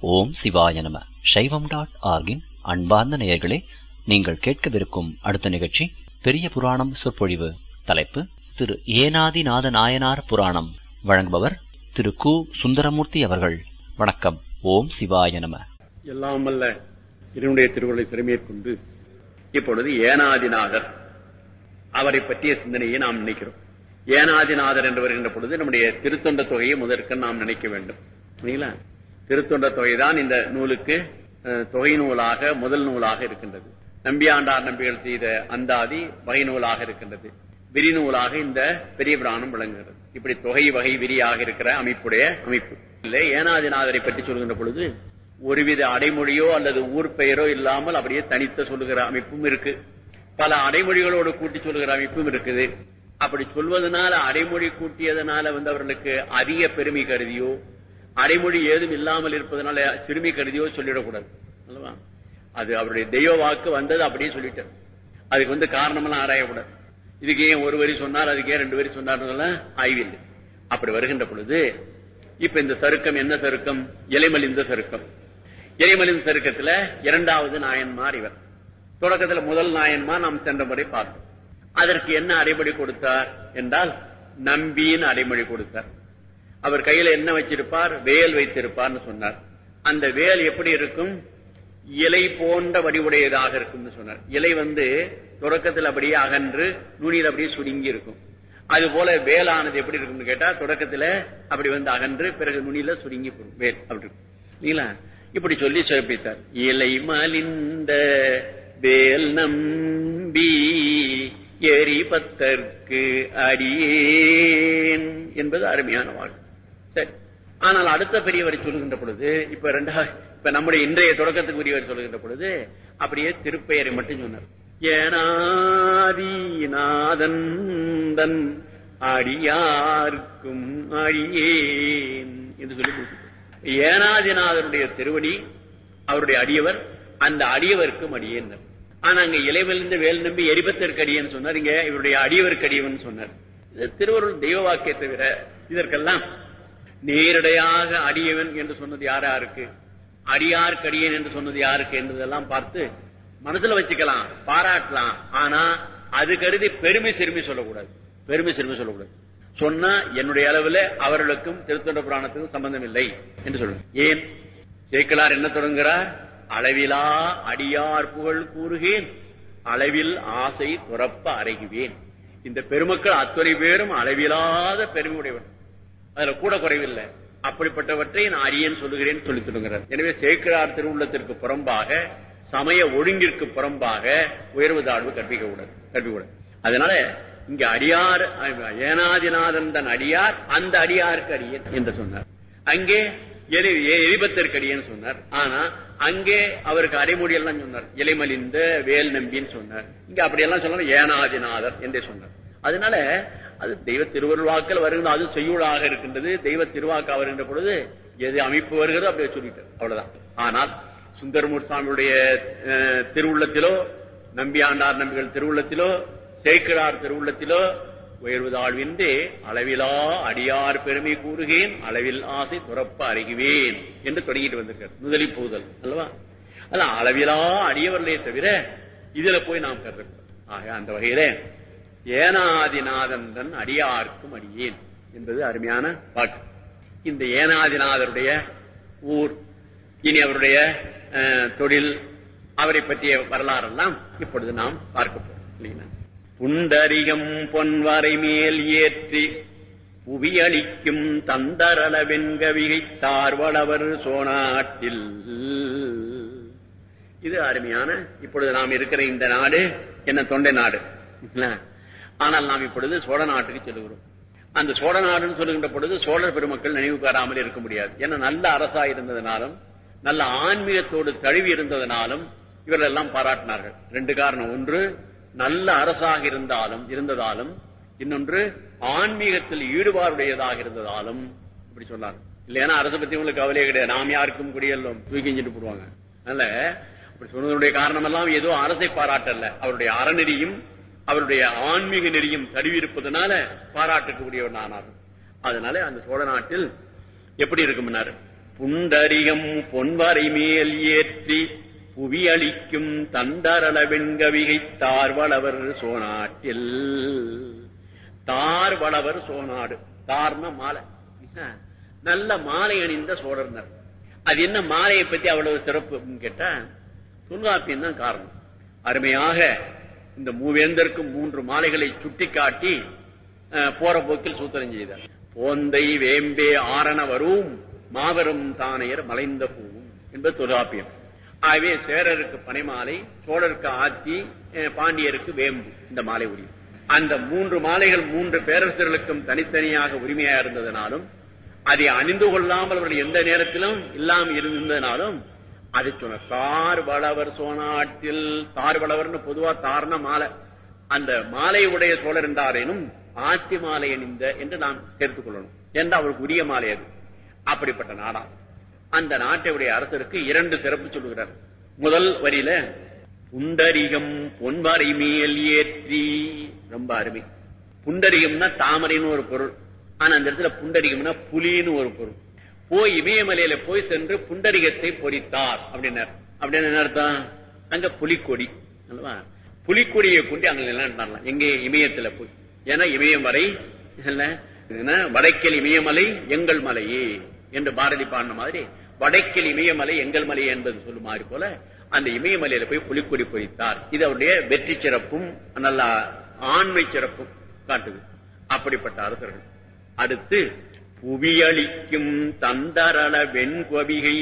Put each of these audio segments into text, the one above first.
ஓம் சிவாய நம சைவம் டாட் ஆர்கின் அன்பார்ந்த நேயர்களே நீங்கள் கேட்கவிருக்கும் அடுத்த நிகழ்ச்சி பெரிய புராணம் சொற்பொழிவு தலைப்பு திரு ஏனாதிநாத நாயனார் புராணம் வழங்குபவர் திரு கு சுந்தரமூர்த்தி அவர்கள் வணக்கம் ஓம் சிவாய நம எல்லாம் அல்ல இதனுடைய திருவுருளை திறமேற்கொண்டு இப்பொழுது ஏனாதிநாதர் அவரை பற்றிய சிந்தனையை நாம் நினைக்கிறோம் ஏனாதிநாதர் என்று வருகின்ற பொழுது நம்முடைய திருத்தொண்ட தொகையை முதற்க நாம் நினைக்க வேண்டும் சரிங்களா திருத்தொண்ட தொகைதான் இந்த நூலுக்கு அஹ், தொகை நூலாக முதல் நூலாக இருக்கின்றது நம்பியாண்டார் நம்பிகள் செய்த அந்தாதி வகை நூலாக இருக்கின்றது விரி நூலாக இந்த பெரிய பிராணம் விளங்குகிறது இப்படி தொகை வகை விரியாக இருக்கிற அமைப்புடைய அமைப்பு இல்லை ஏனாதிநாதரை பற்றி சொல்கின்ற பொழுது ஒருவித அடைமொழியோ அல்லது ஊர் பெயரோ இல்லாமல் அப்படியே தனித்த சொல்லுகிற அமைப்பும் இருக்கு பல அடைமொழிகளோடு கூட்டி சொல்லுகிற அமைப்பும் இருக்குது அப்படி சொல்வதனால அடைமொழி கூட்டியதனால வந்து அவர்களுக்கு அதிக பெருமை கருதியோ அடைமொழி ஏதும் இல்லாமல் இருப்பதனால சிறுமி கருதியோ சொல்லிடக்கூடாது அல்லவா அது அவருடைய தெய்வ வாக்கு வந்தது அப்படியே சொல்லிட்டார் அதுக்கு வந்து காரணமெல்லாம் ஆராயக்கூடாது இதுக்கு ஏன் ஒரு வரி சொன்னார் அதுக்கு ஏன் ரெண்டு வரி சொன்னார் ஆய்வில்லை அப்படி வருகின்ற பொழுது இப்ப இந்த சருக்கம் என்ன சருக்கம் இலைமலிந்த சருக்கம் இலைமலிந்த சருக்கத்துல இரண்டாவது நாயன்மார் இவர் தொடக்கத்துல முதல் நாயன்மார் நாம் சென்ற முறை பார்த்தோம் அதற்கு என்ன அடைமொழி கொடுத்தார் என்றால் நம்பின்னு அடைமொழி கொடுத்தார் அவர் கையில என்ன வச்சிருப்பார் வேல் வைத்திருப்பார்னு சொன்னார் அந்த வேல் எப்படி இருக்கும் இலை போன்ற வடிவுடையதாக இருக்கும்னு சொன்னார் இலை வந்து தொடக்கத்தில் அப்படியே அகன்று நுனியில் அப்படியே சுருங்கி இருக்கும் அது போல வேலானது எப்படி இருக்கும்னு கேட்டா தொடக்கத்துல அப்படி வந்து அகன்று பிறகு நுனியில சுருங்கி போகும் வேல் அப்படி இருக்கும் இல்லைங்களா இப்படி சொல்லி சிறப்பித்தார் இலை மலிந்த வேல் நம்பி எரிபத்தற்கு அடியேன் என்பது அருமையான வாழ்க்கை சரி ஆனால் அடுத்த பெரியவரை சொல்லுகின்ற பொழுது இப்ப ரெண்டாவது இப்ப நம்முடைய இன்றைய தொடக்கத்துக்கு உரியவர் சொல்லுகின்ற பொழுது அப்படியே திருப்பெயரை மட்டும் சொன்னார் ஏனாதிநாதன் தன் அடியார்க்கும் அடியேன் என்று சொல்லி கொடுத்தார். ஏனாதிநாதனுடைய திருவடி அவருடைய அடியவர் அந்த அடியவருக்கும் அடியேன் ஆனா அங்க இலைவிலிருந்து வேல் நம்பி எரிபத்திற்கு அடியேன்னு சொன்னார் இங்க இவருடைய அடியவருக்கு அடியவன் சொன்னார் இது திருவருள் தெய்வ வாக்கிய தவிர இதற்கெல்லாம் நேரடியாக அடியவன் என்று சொன்னது யார் யாருக்கு அடியாருக்கு அடியேன் என்று சொன்னது யாருக்கு என்பதெல்லாம் பார்த்து மனசுல வச்சுக்கலாம் பாராட்டலாம் ஆனா அது கருதி பெருமை சிறுமி சொல்லக்கூடாது பெருமை சிறுமி சொல்லக்கூடாது சொன்னா என்னுடைய அளவுல அவர்களுக்கும் திருத்தொண்ட புராணத்துக்கும் சம்பந்தம் இல்லை என்று சொல்லுங்க ஏன் சேக்கலார் என்ன தொடங்குகிறார் அளவிலா அடியார் புகழ் கூறுகேன் அளவில் ஆசை துறப்ப அறைகுவேன் இந்த பெருமக்கள் அத்துறை பேரும் அளவிலாத பெருமை உடையவர் அதுல கூட குறைவில்லை அப்படிப்பட்டவற்றை நான் அரியன் சொல்லுகிறேன் சொல்லி சொல்லுகிறார் எனவே சேக்கிரார் திருவுள்ளத்திற்கு புறம்பாக சமய ஒழுங்கிற்கு புறம்பாக உயர்வு தாழ்வு கற்பிக்க கூடாது கற்பிக்கூடாது அதனால இங்க அடியார் ஏனாதிநாதன் தன் அடியார் அந்த அடியாருக்கு அடியன் என்று சொன்னார் அங்கே எரி எரிபத்திற்கு அடியன்னு சொன்னார் ஆனா அங்கே அவருக்கு அரைமொழி எல்லாம் சொன்னார் இலைமலிந்த வேல் நம்பின்னு சொன்னார் இங்க அப்படியெல்லாம் சொன்னார் ஏனாதிநாதர் என்றே சொன்னார் அதனால அது தெய்வ திருவருள்வாக்கள் வருகின்ற அது செய்யுளாக இருக்கின்றது தெய்வ திருவாக்கா வருகின்ற பொழுது எது அமைப்பு வருகிறதோ அப்படியே சொல்லிட்டார் அவ்வளவுதான் ஆனால் சுந்தரமூர் சுவாமியுடைய அஹ், திருவுள்ளத்திலோ நம்பியாண்டார் நம்பிகள் திருவுள்ளத்திலோ சேக்கிரார் திருவுள்ளத்திலோ உயர்வுதாழ்வின்றி அளவிலா அடியார் பெருமை கூறுகேன் அளவில் ஆசை துறப்ப அறிகுவேன் என்று தொடங்கிட்டு வந்திருக்கார் முதலி பூதல் அல்லவா அதான் அளவிலா அடியவர்களே தவிர இதுல போய் நாம் கருதக்கூடாது ஆக அந்த வகையில ஏனாதிநாதன் தன் அடியார்க்கும் அடியேன் என்பது அருமையான பாட்டு இந்த ஏனாதிநாதருடைய ஊர் இனி அவருடைய அஹ், தொழில் அவரை பற்றிய வரலாறெல்லாம் இப்பொழுது நாம் பார்க்க போறோம் இல்லைங்களா? புண்டரிகம் பொன்வரை மேல் ஏற்றி புவியளிக்கும் தந்தரள வெண்கவிகை தார்வளவர் சோனாட்டில் இது அருமையான இப்பொழுது நாம் இருக்கிற இந்த நாடு என்ன தொண்டை நாடு இல்ல? ஆனால் நாம் இப்பொழுது சோழ நாட்டுக்கு செல்கிறோம் அந்த சோழ நாடுன்னு சொல்லுகின்ற பொழுது சோழர் பெருமக்கள் நினைவு பெறாமல் இருக்க முடியாது ஏன்னா நல்ல அரசா இருந்ததுனாலும் நல்ல ஆன்மீகத்தோடு தழுவி இருந்ததனாலும் இவர்கள் எல்லாம் பாராட்டினார்கள் ரெண்டு காரணம் ஒன்று நல்ல அரசாக இருந்தாலும் இருந்ததாலும் இன்னொன்று ஆன்மீகத்தில் ஈடுபாடுடையதாக இருந்ததாலும் இப்படி சொன்னார் இல்லையா அரசை பத்தி உங்களுக்கு கவலையே கிடையாது நாம் யாருக்கும் குடியெல்லாம் தூக்கி எஞ்சிட்டு போடுவாங்க அதனால அப்படி சொன்னதனுடைய காரணம் எல்லாம் ஏதோ அரசை பாராட்டல்ல அவருடைய அறநெறியும் அவருடைய ஆன்மீக நெறியும் தழுவியிருப்பதனால பாராட்டக்கூடியவர் ஆனார் அதனால அந்த சோழ நாட்டில் எப்படி இருக்கும்னாரு புண்டரிகம் பொன்வரை மேல் ஏற்றி புவியளிக்கும் தந்தரள வெண்கவிகை தார்வளவர் சோனாட்டில் தார்வளவர் சோனாடு தார்ன மாலை நல்ல மாலை அணிந்த சோழர்னர் அது என்ன மாலையை பத்தி அவ்வளவு சிறப்பு அப்படின்னு கேட்டா தொல்காப்பியம் தான் காரணம் அருமையாக இந்த மூவேந்தருக்கும் மூன்று மாலைகளை சுட்டிக்காட்டி அஹ், போற போக்கில் சூத்திரம் செய்தார் போந்தை வேம்பே ஆரண வரும் மாபெரும் தானையர் மலைந்த பூவும் என்பது தொல்காப்பியம் ஆகவே சேரருக்கு பனைமாலை சோழருக்கு ஆத்தி அஹ், பாண்டியருக்கு வேம்பு இந்த மாலை உரிமை அந்த மூன்று மாலைகள் மூன்று பேரரசர்களுக்கும் தனித்தனியாக உரிமையா இருந்ததனாலும் அதை அணிந்து கொள்ளாமல் அவர்கள் எந்த நேரத்திலும் இல்லாமல் இருந்ததனாலும் அதை சொன்ன தார் வளவர் சோனாட்டில் தார் வளவர்னு பொதுவா தாரண மாலை அந்த மாலை உடைய சோழர் என்றாரேனும் ஆத்தி மாலை அணிந்த என்று நாம் சேர்த்துக் கொள்ளணும் என்று அவருக்கு உரிய மாலை அது அப்படிப்பட்ட நாடா அந்த நாட்டையுடைய அரசருக்கு இரண்டு சிறப்பு சொல்லுகிறார் முதல் வரியில புண்டரிகம் பொன்வரை மேல் ஏற்றி ரொம்ப அருமை புண்டரிகம்னா தாமரைன்னு ஒரு பொருள் ஆனா அந்த இடத்துல புண்டரிகம்னா புலின்னு ஒரு பொருள் போய் இமயமலையில போய் சென்று புண்டரிகத்தை பொறித்தார் அப்படின்னார் அப்படின்னு என்ன அர்த்தம் அங்க புலிக்கொடி அல்லவா புலிக்கொடியை கொண்டு அங்க நிலைநாட்டலாம் எங்கே இமயத்துல போய் ஏன்னா இமயமலை இல்ல என்ன, வடக்கில் இமயமலை எங்கள் மலையே என்று பாரதி பாடின மாதிரி வடக்கில் இமயமலை எங்கள் மலை என்பது சொல்லுமாறு போல அந்த இமயமலையில போய் புலிக்கொடி பொறித்தார் இது அவருடைய வெற்றி சிறப்பும் நல்ல ஆண்மை சிறப்பும் காட்டுது அப்படிப்பட்ட அரசர்கள் அடுத்து புவியளிக்கும் தந்தரள வெண்கொவிகை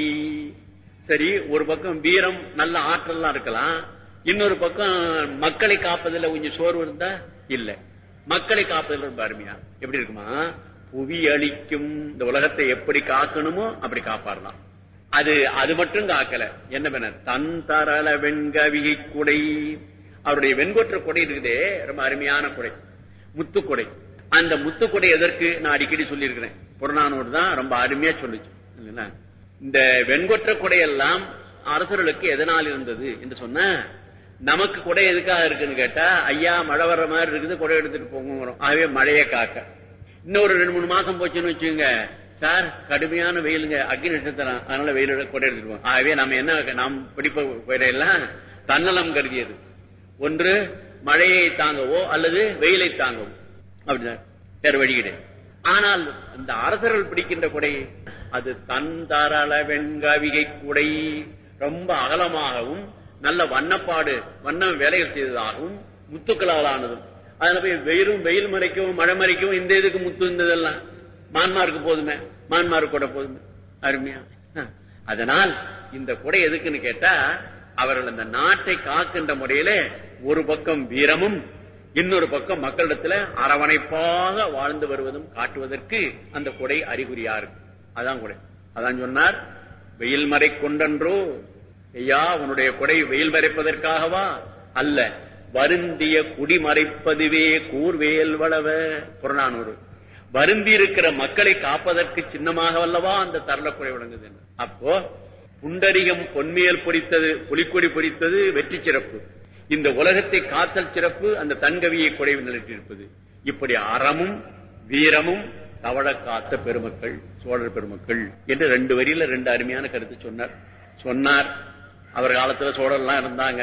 சரி ஒரு பக்கம் வீரம் நல்ல ஆற்றல்லாம் இருக்கலாம் இன்னொரு பக்கம் மக்களை காப்பதில் கொஞ்சம் சோர்வு இருந்தா இல்ல மக்களை காப்பதில் ரொம்ப அருமையா எப்படி இருக்குமா புவி அளிக்கும் இந்த உலகத்தை எப்படி காக்கணுமோ அப்படி காப்பாடலாம் அது அது மட்டும் காக்கல என்ன பண்ண தன் தரள வெண்கவிகை குடை அவருடைய வெண்கொற்ற கொடை இருக்குதே ரொம்ப அருமையான கொடை முத்துக்கொடை அந்த முத்துக்கொடை எதற்கு நான் அடிக்கடி சொல்லியிருக்கிறேன் புறநானூறு தான் ரொம்ப அருமையா சொல்லுச்சு இல்லைங்களா? இந்த வெண்கொற்ற கொடையெல்லாம் அரசர்களுக்கு எதனால் இருந்தது என்று சொன்ன நமக்கு கொடை எதுக்காக இருக்குன்னு கேட்டா ஐயா மழை வர்ற மாதிரி இருக்குது கொடை எடுத்துட்டு போங்கிறோம் ஆகவே மழையை காக்க இன்னொரு ரெண்டு மூணு மாசம் போச்சுன்னு வச்சுங்க சார் கடுமையான வெயிலுங்க அக்னி நட்சத்திரம் அதனால வெயில் கொடை எடுத்துட்டு போவோம் ஆகவே நம்ம என்ன நாம் பிடிப்ப கொடையெல்லாம் தன்னலம் கருதியது ஒன்று மழையை தாங்கவோ அல்லது வெயிலை தாங்கவோ அப்படின்னா வேற வழி கிடையாது ஆனால் இந்த அரசர்கள் பிடிக்கின்ற கொடை அது தன் தரள வெண்கவிகை குடை ரொம்ப அகலமாகவும் நல்ல வண்ணப்பாடு வண்ண வேலைகள் செய்ததாகவும் முத்துக்களால் ஆனதும் அதுல போய் வெயிலும் வெயில் மறைக்கவும் மழை மறைக்கவும் இந்த இதுக்கு முத்து இருந்ததெல்லாம் மான்மாருக்கு போதுமே மான்மாருக்கு கூட போதுமே அருமையா அஹ். அதனால் இந்த கொடை எதுக்குன்னு கேட்டா அவர்கள் அந்த நாட்டை காக்கின்ற முறையில ஒரு பக்கம் வீரமும் இன்னொரு பக்கம் மக்களிடத்துல அரவணைப்பாக வாழ்ந்து வருவதும் காட்டுவதற்கு அந்த கொடை அறிகுறியா இருக்கு அதான் கொடை அதான் சொன்னார் வெயில் மறை கொண்டன்றோ ஐயா உன்னுடைய கொடை வெயில் மறைப்பதற்காகவா அல்ல வருந்திய குடி மறைப்பதுவே கூர்வேல் வளவ புறநானூறு வருந்தி இருக்கிற மக்களை காப்பதற்கு சின்னமாக அல்லவா அந்த தரலக்குறை விளங்குது அப்போ புண்டரிகம் பொன்மேல் பொறித்தது புலிக்கொடி பொறித்தது வெற்றி சிறப்பு இந்த உலகத்தை காத்தல் சிறப்பு அந்த தன்கவியை குறைவு நிலைத்திருப்பது இப்படி அறமும் வீரமும் தவழ காத்த பெருமக்கள் சோழர் பெருமக்கள் என்று ரெண்டு வரியில ரெண்டு அருமையான கருத்து சொன்னார் சொன்னார் அவர் காலத்துல சோழர்லாம் இருந்தாங்க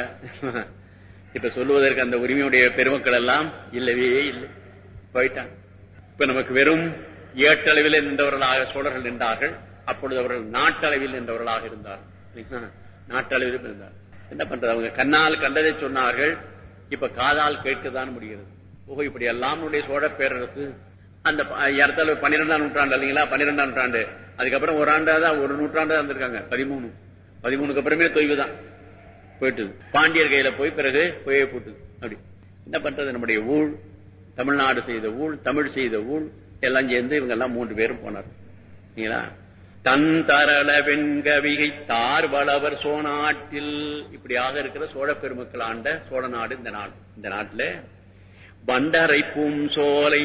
இப்ப சொல்லுவதற்கு அந்த உரிமையுடைய பெருமக்கள் எல்லாம் இல்லவே இல்லை போயிட்டாங்க இப்ப நமக்கு வெறும் ஏட்டளவில் நின்றவர்களாக சோழர்கள் நின்றார்கள் அப்பொழுது அவர்கள் நாட்டளவில் நின்றவர்களாக இருந்தார் சரிங்களா? நாட்டளவில் இருந்தார் என்ன பண்றது அவங்க கண்ணால் கண்டதை சொன்னார்கள் இப்ப காதால் கேட்கத்தான் முடிகிறது ஓஹோ இப்படி எல்லாம் நம்முடைய சோழ பேரரசு அந்த ப- இடத்துல பன்னிரெண்டாம் நூற்றாண்டு இல்லைங்களா பன்னிரெண்டாம் நூற்றாண்டு அதுக்கப்புறம் ஒரு ஆண்டாதான் ஒரு நூற்றாண்டு இருந்திருக்காங்க பதிமூணு பதிமூணுக்கு அப்புறமே தொய்வு தான் போயிட்டு பாண்டியர் கையில போய் பிறகு போயே போட்டு அப்படி என்ன பண்றது நம்முடைய ஊழ் தமிழ்நாடு செய்த ஊழ் தமிழ் செய்த ஊழ் எல்லாம் சேர்ந்து இவங்க எல்லாம் மூன்று பேரும் போனார் சரிங்களா தன் தரள வெண்கவிகை தார் வளவர் சோநாட்டில் இப்படியாக இருக்கிற சோழ பெருமக்கள் ஆண்ட சோழ நாடு இந்த நாடு இந்த நாட்டுல வண்டரை பூம் சோலை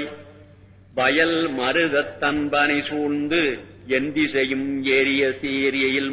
வயல் மருதத் தன்பனை சூழ்ந்து என் திசையும் ஏரிய சீரியையில்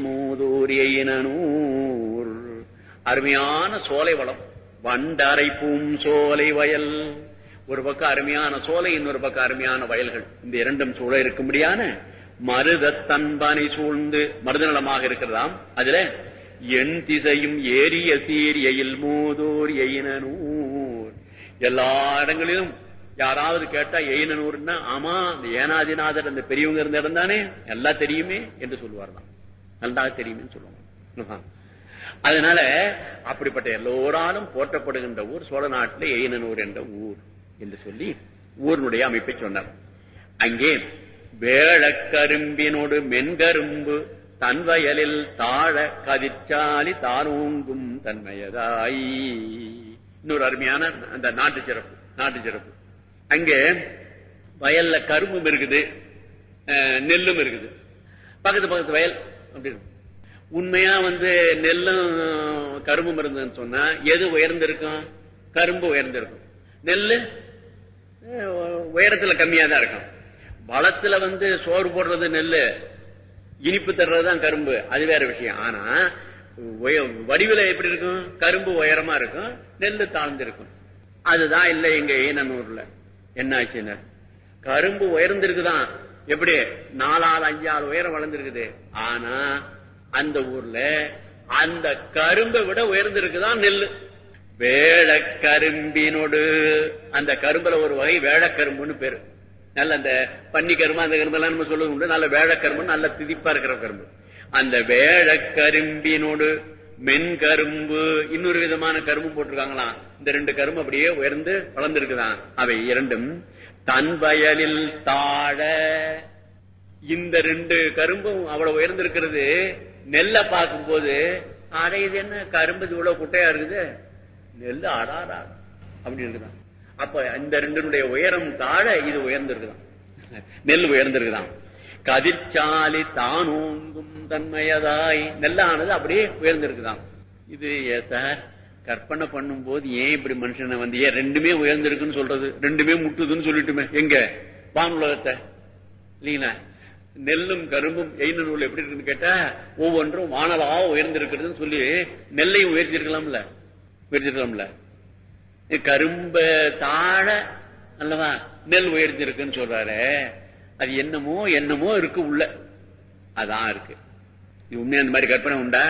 மூதூரியனூர் அருமையான சோலை வளம் வண்டரை பூம் சோலை வயல் ஒரு பக்கம் அருமையான சோலை இன்னொரு பக்கம் அருமையான வயல்கள் இந்த இரண்டும் சூழ இருக்கும்படியான மருத தன்பனை சூழ்ந்து மருதநலமாக இருக்கிறதாம் அதுல என் திசையும் ஏரிய சீரியையில் மூதூர் எயினூர் எல்லா இடங்களிலும் யாராவது கேட்டா எயினூர்னா ஆமா அந்த ஏனாதிநாதர் அந்த பெரியவங்க இருந்த இடம் தானே எல்லாம் தெரியுமே என்று சொல்லுவார்தான் நல்லா தெரியுமே சொல்லுவாங்க அதனால அப்படிப்பட்ட எல்லோராலும் போற்றப்படுகின்ற ஊர் சோழ நாட்டில் எயினூர் என்ற ஊர் என்று சொல்லி ஊரினுடைய அமைப்பை சொன்னார் அங்கே வேளக்கரும்பினோடு மென்கரும்பு தன் வயலில் தாழ கதிச்சாலி தானூங்கும் தன்மையதாய் இன்னொரு அருமையான அந்த நாட்டு சிறப்பு நாட்டு சிறப்பு அங்கே வயல்ல கரும்பும் இருக்குது நெல்லும் இருக்குது பக்கத்து பக்கத்து வயல் அப்படி உண்மையா வந்து நெல்லும் கரும்பும் இருந்ததுன்னு சொன்னா எது உயர்ந்திருக்கும் கரும்பு உயர்ந்திருக்கும் நெல்லு உயரத்துல கம்மியா தான் இருக்கும் வளத்துல வந்து சோறு போடுறது நெல்லு இனிப்பு தர்றதுதான் கரும்பு அது வேற விஷயம் ஆனா வடிவில எப்படி இருக்கும் கரும்பு உயரமா இருக்கும் நெல்லு தாழ்ந்து இருக்கும் அதுதான் இல்ல எங்க ஏனூர்ல என்ன ஆச்சுன்னு கரும்பு உயர்ந்திருக்குதான் எப்படி நாலாள் அஞ்சாள் உயரம் வளர்ந்துருக்குது ஆனா அந்த ஊர்ல அந்த கரும்பை விட உயர்ந்திருக்குதான் நெல்லு வேளக்கரும்பினோடு அந்த கரும்புல ஒரு வகை வேளக்கரும்புன்னு பேரு நல்ல அந்த பன்னி கரும்பு அந்த கரும்பு எல்லாம் நம்ம சொல்லுவது உண்டு நல்ல வேளக்கரும்பு நல்ல திதிப்பா இருக்கிற கரும்பு அந்த வேளக்கரும்பினோடு மென்கரும்பு இன்னொரு விதமான கரும்பு போட்டிருக்காங்களாம் இந்த ரெண்டு கரும்பு அப்படியே உயர்ந்து வளர்ந்திருக்குதான் அவை இரண்டும் தன் வயலில் தாழ இந்த ரெண்டு கரும்பும் அவ்வளவு உயர்ந்திருக்கிறது நெல்ல பார்க்கும் போது ஆடை இது என்ன கரும்பு இவ்வளவு குட்டையா இருக்குது நெல் ஆடாடா அப்படி இருக்குதான் அப்ப இந்த ரெண்டுடைய உயரம் தாழ இது உயர்ந்திருக்குதான் நெல் உயர்ந்திருக்குதான் கதிர்ச்சாலி தானோங்கும் தன்மையதாய் நெல்லானது அப்படியே உயர்ந்திருக்குதான் இது சார் கற்பனை பண்ணும் போது ஏன் இப்படி மனுஷனை வந்து ஏன் ரெண்டுமே உயர்ந்திருக்குன்னு சொல்றது ரெண்டுமே முட்டுதுன்னு சொல்லிட்டுமே எங்க வானுலகத்தை இல்லீங்களா நெல்லும் கரும்பும் எய்ன நூல் எப்படி இருக்குன்னு கேட்டா ஒவ்வொன்றும் வானலா உயர்ந்திருக்கிறதுன்னு சொல்லி நெல்லையும் உயர்த்திருக்கலாம்ல உயர்த்திருக்கலாம்ல கரும்ப தாழ அல்லவா நெல் உயர்த்திருக்குன்னு சொல்றாரு அது என்னமோ என்னமோ இருக்கு உள்ள அதான் இருக்கு இது உண்மையா அந்த மாதிரி கற்பனை உண்டா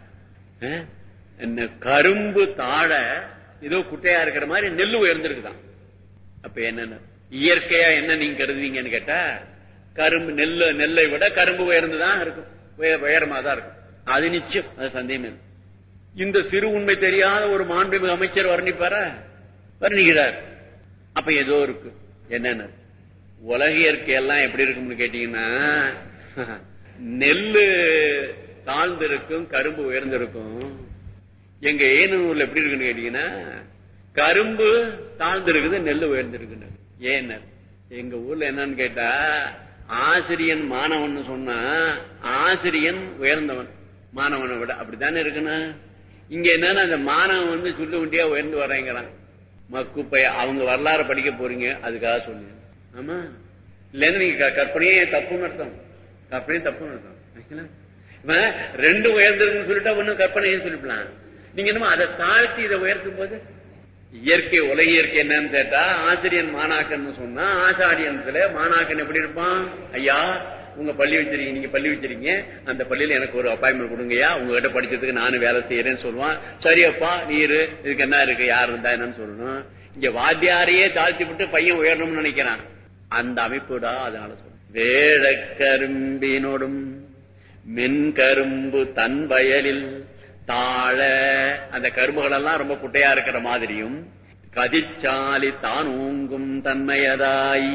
என்ன கரும்பு தாழ ஏதோ குட்டையா இருக்கிற மாதிரி நெல் உயர்ந்திருக்குதான் அப்ப என்னன்னு இயற்கையா என்ன நீங்க கருதுவீங்கன்னு கேட்டா கரும்பு நெல்லு நெல்லை விட கரும்பு உயர்ந்துதான் இருக்கும் உயரமா தான் இருக்கும் அது நிச்சயம் அது சந்தேகம் இந்த சிறு உண்மை தெரியாத ஒரு மாண்புமிகு அமைச்சர் வர்ணிப்பார வர்ணிக்கிறார் அப்ப ஏதோ இருக்கு என்னன்னு உலக இயற்கை எல்லாம் எப்படி இருக்கும்னு கேட்டீங்கன்னா நெல்லு தாழ்ந்து இருக்கும் கரும்பு உயர்ந்திருக்கும் எங்க ஏனூர்ல எப்படி இருக்குன்னு கேட்டீங்கன்னா கரும்பு தாழ்ந்து இருக்குது நெல்லு உயர்ந்திருக்குன்னு ஏன் எங்க ஊர்ல என்னன்னு கேட்டா ஆசிரியன் மாணவன் சொன்னா ஆசிரியன் உயர்ந்தவன் மாணவனை விட அப்படித்தானே இருக்கணும் இங்க என்னன்னா அந்த மாணவன் வந்து சுட்டு வண்டியா உயர்ந்து வர்றேங்கிறான் மக்குப்பைய அவங்க வரலாறு படிக்க போறீங்க அதுக்காக சொன்னீங்க ஆமா இல்லன்னு நீங்க கற்பனையே தப்புன்னு அர்த்தம் கற்பனையே தப்புன்னு அர்த்தம் இவன் ரெண்டு உயர்ந்திருக்குன்னு சொல்லிட்டா ஒன்னும் கற்பனையும் சொல்லிக்கலாம் நீங்க என்னமோ அதை தாழ்த்தி இதை உயர்த்தும் போது இயற்கை உலக இயற்கை என்னன்னு கேட்டா ஆசிரியன் மாணாக்கன் சொன்னா ஆசாரியத்துல மாணாக்கன் எப்படி இருப்பான் ஐயா உங்க பள்ளி வச்சிருக்கீங்க நீங்க பள்ளி வச்சிருக்கீங்க அந்த பள்ளியில எனக்கு ஒரு அப்பாயின்மெண்ட் கொடுங்கய்யா உங்ககிட்ட படிச்சதுக்கு நானும் வேலை செய்யறேன்னு சொல்லுவான் சரியப்பா நீரு இதுக்கு என்ன இருக்கு யார் இருந்தா என்னன்னு சொல்லணும் இங்க வாத்தியாரையே தாழ்த்தி விட்டு பையன் உயரணும்னு நினைக்கிறான் அந்த அமைப்புடா அதனால சொல்ல வேழக்கரும்பினோடும் மென்கரும்பு தன் வயலில் தாழ அந்த கரும்புகள் எல்லாம் ரொம்ப குட்டையா இருக்கிற மாதிரியும் கதிச்சாலி தான் ஊங்கும் தன்மையதாய்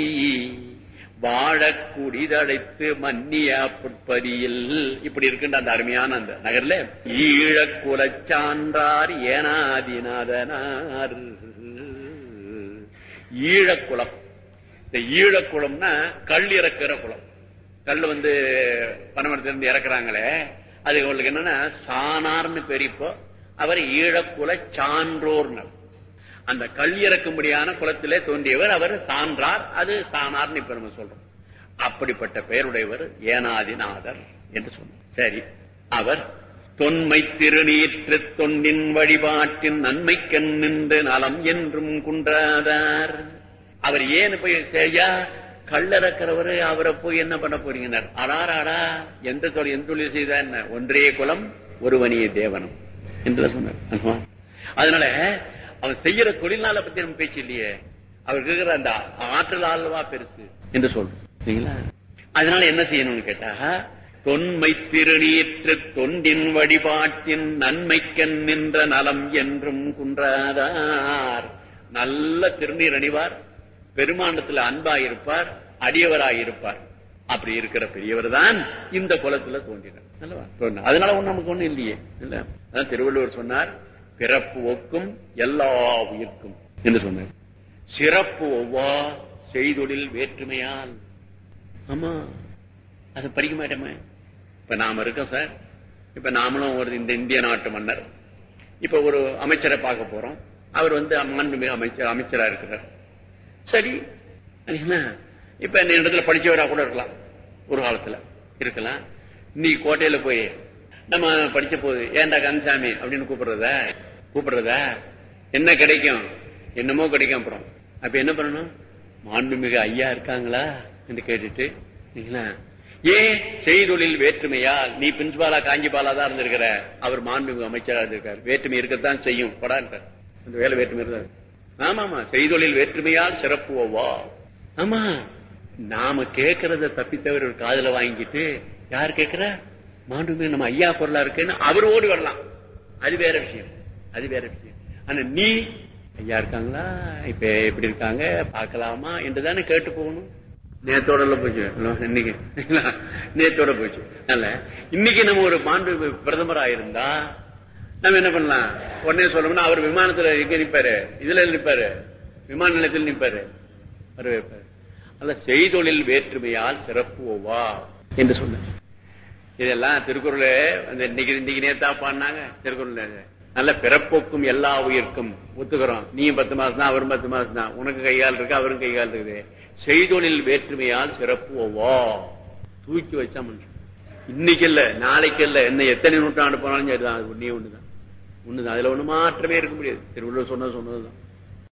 வாழக்குடிதடைத்து மன்னிய புட்பதியில் இப்படி இருக்கின்ற அந்த அருமையான அந்த நகர்ல ஈழக்குலச் சான்றார் ஏனாதிநாதனார் ஈழக்குளம் இந்த ஈழக்குளம்னா கல் இறக்குற குளம் கல் வந்து பனமரத்திலிருந்து இறக்குறாங்களே அது உங்களுக்கு என்னன்னா சானார்னு பெரியப்போ அவர் ஈழக்குல சான்றோர்னர் அந்த கல் இறக்கும்படியான குலத்திலே தோன்றியவர் அவர் சான்றார் அது சானார்னு இப்ப நம்ம சொல்றோம் அப்படிப்பட்ட பெயருடையவர் ஏனாதிநாதர் என்று சொன்னார் சரி அவர் தொன்மை திருநீற்று தொண்டின் வழிபாட்டின் நன்மைக்கண் நின்று நலம் என்றும் குன்றாதார் அவர் ஏன் போய் செய்யா கள்ளறக்கிறவரு அவரை போய் என்ன பண்ண போறீங்கன்னார் அடாராடா எந்த தொழில் எந்த தொழில் செய்தா என்ன ஒன்றே குலம் ஒருவனிய தேவனம் என்று சொன்னார் ஆமா. அதனால அவன் செய்யற தொழில்னால பத்தி நம்ம பேச்சு இல்லையே அவர் இருக்கிற அந்த ஆற்றல் ஆழ்வா பெருசு என்று சொல்றோம் சரிங்களா அதனால என்ன செய்யணும்னு கேட்டா தொன்மை திருநீற்று தொண்டின் வழிபாட்டின் நன்மைக்கண் நின்ற நலம் என்றும் குன்றாதார் நல்ல திருநீர் அணிவார் பெருமாண்டத்துல அன்பாயிருப்பார் அடியவராயிருப்பார் அப்படி இருக்கிற பெரியவர் தான் இந்த குலத்துல தோன்றினார் அல்லவா? தோன்றினார். அதனால ஒண்ணு நமக்கு ஒண்ணு இல்லையே இல்ல அதான் திருவள்ளுவர் சொன்னார் பிறப்பு ஒக்கும் எல்லா உயிர்க்கும் என்று சொன்னார் சிறப்பு ஒவ்வா செய்தொழில் வேற்றுமையால் ஆமா அது படிக்க மாட்டோமே இப்ப நாம இருக்கோம் சார் இப்ப நாமளும் ஒரு இந்த இந்திய நாட்டு மன்னர் இப்ப ஒரு அமைச்சரை பார்க்க போறோம் அவர் வந்து மாண்புமிகு அமைச்சர் அமைச்சரா இருக்கிறார் சரி என்ன இப்ப இந்த இடத்துல படிச்சவரா கூட இருக்கலாம் ஒரு காலத்துல இருக்கலாம் இன்னைக்கு கோட்டையில போய் நம்ம படிச்ச போது ஏன்டா கந்தசாமி அப்படின்னு கூப்பிடுறதா கூப்பிடுறதா என்ன கிடைக்கும் என்னமோ கிடைக்கும் அப்புறம் அப்ப என்ன பண்ணணும் மாண்புமிகு ஐயா இருக்காங்களா என்று கேட்டுட்டு சரிங்களா? ஏன் செய்தொழில் வேற்றுமையால் நீ பிரின்சிபாலா காஞ்சிபாலா தான் இருந்திருக்கிற அவர் மாண்புமிகு அமைச்சரா இருந்திருக்கார் வேற்றுமை இருக்கத்தான் செய்யும் படான்றார் அந்த வேலை வேற்றுமை இருந்தார் ஆமாமா செய்தொழில் வேற்றுமையால் சிறப்பு ஒவ்வா ஆமா நாம கேட்கறத தப்பித்தவர் ஒரு காதுல வாங்கிட்டு யார் கேட்கிற மாண்புமிகு நம்ம ஐயா பொருளா இருக்குன்னு அவர் ஓடி வரலாம் அது வேற விஷயம் அது வேற விஷயம் ஆனா நீ ஐயா இருக்காங்களா இப்ப எப்படி இருக்காங்க பார்க்கலாமா என்றுதானே கேட்டு போகணும் நேத்தோட எல்லாம் போச்சு இன்னைக்கு நேத்தோட போச்சு அதனால இன்னைக்கு நம்ம ஒரு மாண்பு பிரதமரா இருந்தா நம்ம என்ன பண்ணலாம் உடனே சொல்லணும்னா அவர் விமானத்துல எங்க நிப்பாரு இதுல நிப்பாரு விமான நிலையத்தில் நிப்பாரு வர வைப்பாரு அல்ல செய்தொழில் வேற்றுமையால் சிறப்பு ஒவ்வா என்று சொன்னார் இதெல்லாம் திருக்குறள் அந்த இன்னைக்கு இன்னைக்கு நேத்தா பாடினாங்க திருக்குறள் நல்ல பிறப்போக்கும் எல்லா உயிர்க்கும் ஒத்துக்கிறோம் நீயும் பத்து மாசம் தான் அவரும் பத்து மாசம் தான் உனக்கு கைகால் இருக்கு அவரும் கைகால் இருக்குது செய்தொழில் வேற்றுமையால் சிறப்பு ஒவ்வா தூக்கி வச்சா மனுஷன் இன்னைக்கு இல்ல நாளைக்கு இல்ல என்ன எத்தனை நூற்றாண்டு போனாலும் சரிதான் அது ஒண்ணே ஒண்ணுதான் ஒண்ணுதான் அதுல ஒண்ணு மாற்றமே இருக்க முடியாது திருவள்ளுவர் சொன்னது சொன்னதுதான்